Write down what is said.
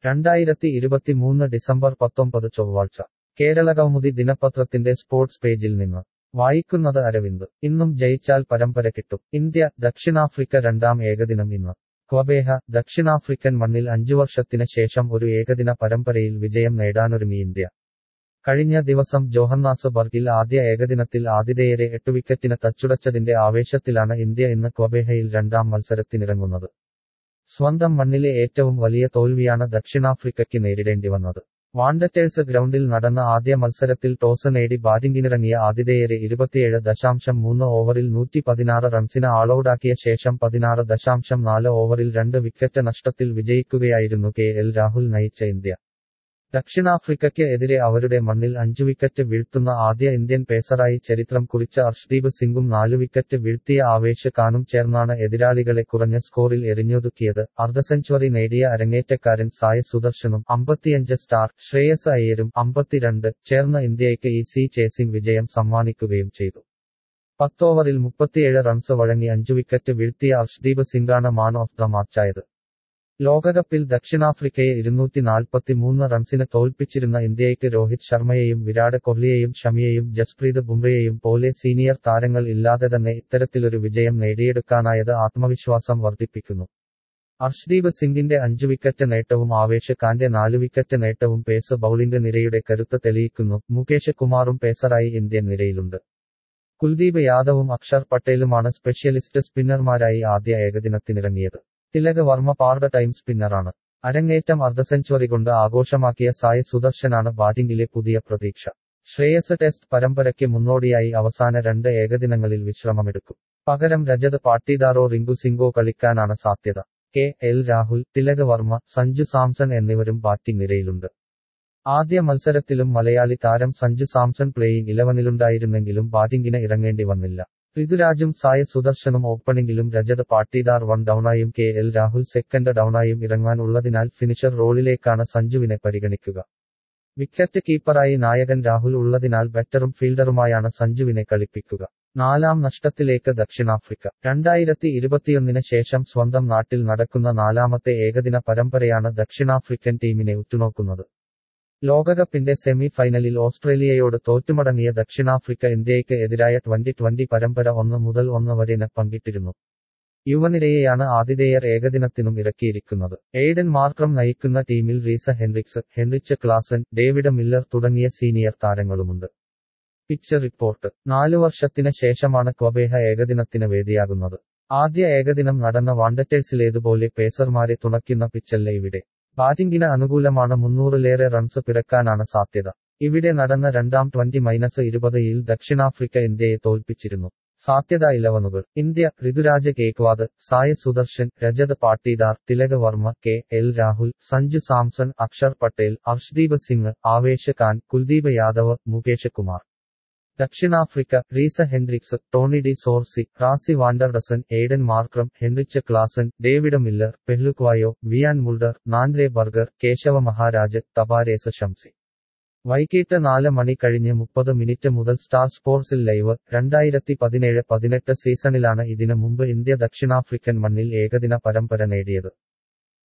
രണ്ടായിരത്തി ഇരുപത്തിമൂന്ന് ഡിസംബർ പത്തൊമ്പത് ചൊവ്വാഴ്ച കേരള കൗമുദി ദിനപത്രത്തിന്റെ സ്പോർട്സ് പേജിൽ നിന്ന് വായിക്കുന്നത് അരവിന്ദ് ഇന്നും ജയിച്ചാൽ പരമ്പര കിട്ടും ഇന്ത്യ ദക്ഷിണാഫ്രിക്ക രണ്ടാം ഏകദിനം ഇന്ന് ക്വബേഹ ദക്ഷിണാഫ്രിക്കൻ മണ്ണിൽ അഞ്ചു വർഷത്തിന് ശേഷം ഒരു ഏകദിന പരമ്പരയിൽ വിജയം നേടാനൊരുങ്ങി ഇന്ത്യ കഴിഞ്ഞ ദിവസം ജോഹന്നാസ്ബർഗിൽ ആദ്യ ഏകദിനത്തിൽ ആതിഥേയരെ എട്ട് വിക്കറ്റിന് തച്ചുടച്ചതിന്റെ ആവേശത്തിലാണ് ഇന്ത്യ ഇന്ന് ക്വബേഹയിൽ രണ്ടാം മത്സരത്തിനിറങ്ങുന്നത് സ്വന്തം മണ്ണിലെ ഏറ്റവും വലിയ തോൽവിയാണ് ദക്ഷിണാഫ്രിക്കയ്ക്ക് നേരിടേണ്ടി വന്നത് വാണ്ടറ്റേഴ്സ് ഗ്രൗണ്ടിൽ നടന്ന ആദ്യ മത്സരത്തിൽ ടോസ് നേടി ബാറ്റിംഗിനിറങ്ങിയ ആതിഥേയരെ ഇരുപത്തിയേഴ് ദശാംശം മൂന്ന് ഓവറിൽ നൂറ്റി പതിനാറ് റൺസിന് ആളൌടാക്കിയ ശേഷം പതിനാറ് ദശാംശം നാല് ഓവറിൽ രണ്ട് വിക്കറ്റ് നഷ്ടത്തിൽ വിജയിക്കുകയായിരുന്നു കെ എൽ രാഹുൽ നയിച്ച ഇന്ത്യ ദക്ഷിണാഫ്രിക്കയ്ക്ക് എതിരെ അവരുടെ മണ്ണിൽ അഞ്ചു വിക്കറ്റ് വീഴ്ത്തുന്ന ആദ്യ ഇന്ത്യൻ പേസറായി ചരിത്രം കുറിച്ച അർഷ്ദീപ് സിംഗും നാലു വിക്കറ്റ് വീഴ്ത്തിയ ആവേശ് ഖാനും ചേർന്നാണ് എതിരാളികളെ കുറഞ്ഞ സ്കോറിൽ എറിഞ്ഞൊതുക്കിയത് അർദ്ധ സെഞ്ചുറി നേടിയ അരങ്ങേറ്റക്കാരൻ സായ സുദർശനും അമ്പത്തിയഞ്ച് സ്റ്റാർ ശ്രേയസ് അയ്യരും അമ്പത്തിരണ്ട് ചേർന്ന ഇന്ത്യയ്ക്ക് ഈ സി ചേസിംഗ് വിജയം സമ്മാനിക്കുകയും ചെയ്തു പത്തോവറിൽ മുപ്പത്തിയേഴ് റൺസ് വഴങ്ങി അഞ്ചു വിക്കറ്റ് വീഴ്ത്തിയ അർഷ്ദീപ് സിംഗാണ് മാൻ ഓഫ് ദ മാച്ചായത് ലോകകപ്പിൽ ദക്ഷിണാഫ്രിക്കയെ ഇരുന്നൂറ്റി നാൽപ്പത്തിമൂന്ന് റൺസിന് തോൽപ്പിച്ചിരുന്ന ഇന്ത്യയ്ക്ക് രോഹിത് ശർമ്മയെയും വിരാട് കോഹ്ലിയെയും ഷമിയെയും ജസ്പ്രീത് ബുംറയെയും പോലെ സീനിയർ താരങ്ങൾ ഇല്ലാതെ തന്നെ ഇത്തരത്തിലൊരു വിജയം നേടിയെടുക്കാനായത് ആത്മവിശ്വാസം വർദ്ധിപ്പിക്കുന്നു അർഷ്ദീപ് സിംഗിന്റെ അഞ്ചു വിക്കറ്റ് നേട്ടവും ആവേശ് ഖാന്റെ നാലു വിക്കറ്റ് നേട്ടവും പേസ് ബൌളിംഗ് നിരയുടെ കരുത്ത് തെളിയിക്കുന്നു മുകേഷ് കുമാറും പേസറായി ഇന്ത്യൻ നിരയിലുണ്ട് കുൽദീപ് യാദവും അക്ഷർ പട്ടേലുമാണ് സ്പെഷ്യലിസ്റ്റ് സ്പിന്നർമാരായി ആദ്യ ഏകദിനത്തിനിറങ്ങിയത് തിലക് വർമ്മ പാർഡ് ടൈം സ്പിന്നറാണ് അരങ്ങേറ്റം അർദ്ധ സെഞ്ചുറി കൊണ്ട് ആഘോഷമാക്കിയ സായ് സുദർശനാണ് ബാറ്റിംഗിലെ പുതിയ പ്രതീക്ഷ ശ്രേയസ് ടെസ്റ്റ് പരമ്പരയ്ക്ക് മുന്നോടിയായി അവസാന രണ്ട് ഏകദിനങ്ങളിൽ വിശ്രമമെടുക്കും പകരം രജത് പാട്ടീദാറോ റിങ്കു സിംഗോ കളിക്കാനാണ് സാധ്യത കെ എൽ രാഹുൽ തിലക് വർമ്മ സഞ്ജു സാംസൺ എന്നിവരും ബാറ്റിംഗ് നിരയിലുണ്ട് ആദ്യ മത്സരത്തിലും മലയാളി താരം സഞ്ജു സാംസൺ പ്ലേയിങ് ഇലവനിലുണ്ടായിരുന്നെങ്കിലും ബാറ്റിംഗിന് ഇറങ്ങേണ്ടി വന്നില്ല ഋതുരാജും സായ സുദർശനും ഓപ്പണിംഗിലും രജത് പാട്ടീദാർ വൺ ഡൌണായും കെ എൽ രാഹുൽ സെക്കൻഡ് ഡൌണായും ഇറങ്ങാൻ ഉള്ളതിനാൽ ഫിനിഷർ റോളിലേക്കാണ് സഞ്ജുവിനെ പരിഗണിക്കുക വിക്കറ്റ് കീപ്പറായി നായകൻ രാഹുൽ ഉള്ളതിനാൽ ബെറ്ററും ഫീൽഡറുമായാണ് സഞ്ജുവിനെ കളിപ്പിക്കുക നാലാം നഷ്ടത്തിലേക്ക് ദക്ഷിണാഫ്രിക്ക രണ്ടായിരത്തി ഇരുപത്തിയൊന്നിന് ശേഷം സ്വന്തം നാട്ടിൽ നടക്കുന്ന നാലാമത്തെ ഏകദിന പരമ്പരയാണ് ദക്ഷിണാഫ്രിക്കൻ ടീമിനെ ഉറ്റുനോക്കുന്നത് ലോകകപ്പിന്റെ സെമി ഫൈനലിൽ ഓസ്ട്രേലിയയോട് തോറ്റുമടങ്ങിയ ദക്ഷിണാഫ്രിക്ക ഇന്ത്യയ്ക്ക് എതിരായ ട്വന്റി ട്വന്റി പരമ്പര ഒന്ന് മുതൽ ഒന്ന് വരെ പങ്കിട്ടിരുന്നു യുവനിരയെയാണ് ആതിഥേയർ ഏകദിനത്തിനും ഇറക്കിയിരിക്കുന്നത് എയ്ഡൻ മാർക്രം നയിക്കുന്ന ടീമിൽ Reeza Hendricks Heinrich Klaasen David Miller തുടങ്ങിയ സീനിയർ താരങ്ങളുമുണ്ട് പിച്ച് റിപ്പോർട്ട് നാലു വർഷത്തിന് ശേഷമാണ് ക്വബേഹ ഏകദിനത്തിന് വേദിയാകുന്നത് ആദ്യ ഏകദിനം നടന്ന വാണ്ടറ്റേഴ്സിലേതുപോലെ പേസർമാരെ തുണയ്ക്കുന്ന പിച്ചല്ല ഇവിടെ ബാറ്റിംഗിന് അനുകൂലമാണ് മുന്നൂറിലേറെ റൺസ് പിറക്കാനാണ് സാധ്യത ഇവിടെ നടന്ന രണ്ടാം ട്വന്റി മൈനസ് ഇരുപതിൽ ദക്ഷിണാഫ്രിക്ക ഇന്ത്യയെ തോൽപ്പിച്ചിരുന്നു സാധ്യത ഇലവനുകൾ India Ruturaj Gaikwad Sai Sudharsan Rajat Patidar Tilak Varma K L Rahul Sanju Samson Axar Patel Arshdeep Singh Avesh Khan Kuldeep Yadav Mukesh Kumar ദക്ഷിണാഫ്രിക്ക Reeza Hendricks Tony de Zorzi Rassie van der Dussen Aiden Markram Heinrich Klaasen David Miller Phehlukwayo Wiaan Mulder Nandre Burger Keshav Maharaj Tabraiz Shamsi വൈകിട്ട് നാല് മണി കഴിഞ്ഞ് മുപ്പത് മിനിറ്റ് മുതൽ സ്റ്റാർ സ്പോർട്സിൽ ലൈവ് രണ്ടായിരത്തി പതിനേഴ് പതിനെട്ട് സീസണിലാണ് ഇതിനു മുമ്പ് ഇന്ത്യ ദക്ഷിണാഫ്രിക്കൻ മണ്ണിൽ ഏകദിന പരമ്പര നേടിയത്